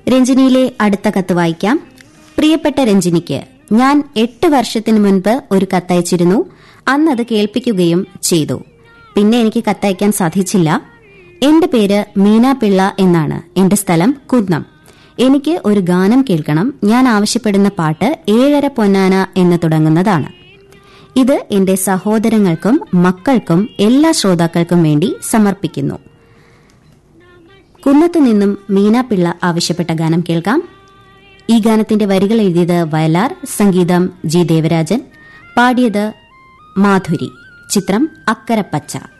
രഞ്ജിനിയിലെ അടുത്ത കത്ത് വായിക്കാം പ്രിയപ്പെട്ട രഞ്ജിനിക്ക് ഞാൻ എട്ട് വർഷത്തിനു മുൻപ് ഒരു കത്തയച്ചിരുന്നു അന്നത് കേൾപ്പിക്കുകയും ചെയ്തു പിന്നെ എനിക്ക് കത്തയക്കാൻ സാധിച്ചില്ല എന്റെ പേര് മീന പിള്ള എന്നാണ് എന്റെ സ്ഥലം കുന്നം എനിക്ക് ഒരു ഗാനം കേൾക്കണം ഞാൻ ആവശ്യപ്പെടുന്ന പാട്ട് ഏഴര പൊന്നാന എന്ന് തുടങ്ങുന്നതാണ് ഇത് എന്റെ സഹോദരങ്ങൾക്കും മക്കൾക്കും എല്ലാ ശ്രോതാക്കൾക്കും വേണ്ടി സമർപ്പിക്കുന്നു കുന്നത്തു നിന്നും മീനാപിള്ള ആവശ്യപ്പെട്ട ഗാനം കേൾക്കാം ഈ ഗാനത്തിന്റെ വരികൾ എഴുതിയത് വയലാർ സംഗീതം ജി ദേവരാജൻ പാടിയത് മാധുരി ചിത്രം അക്കരപ്പച്ച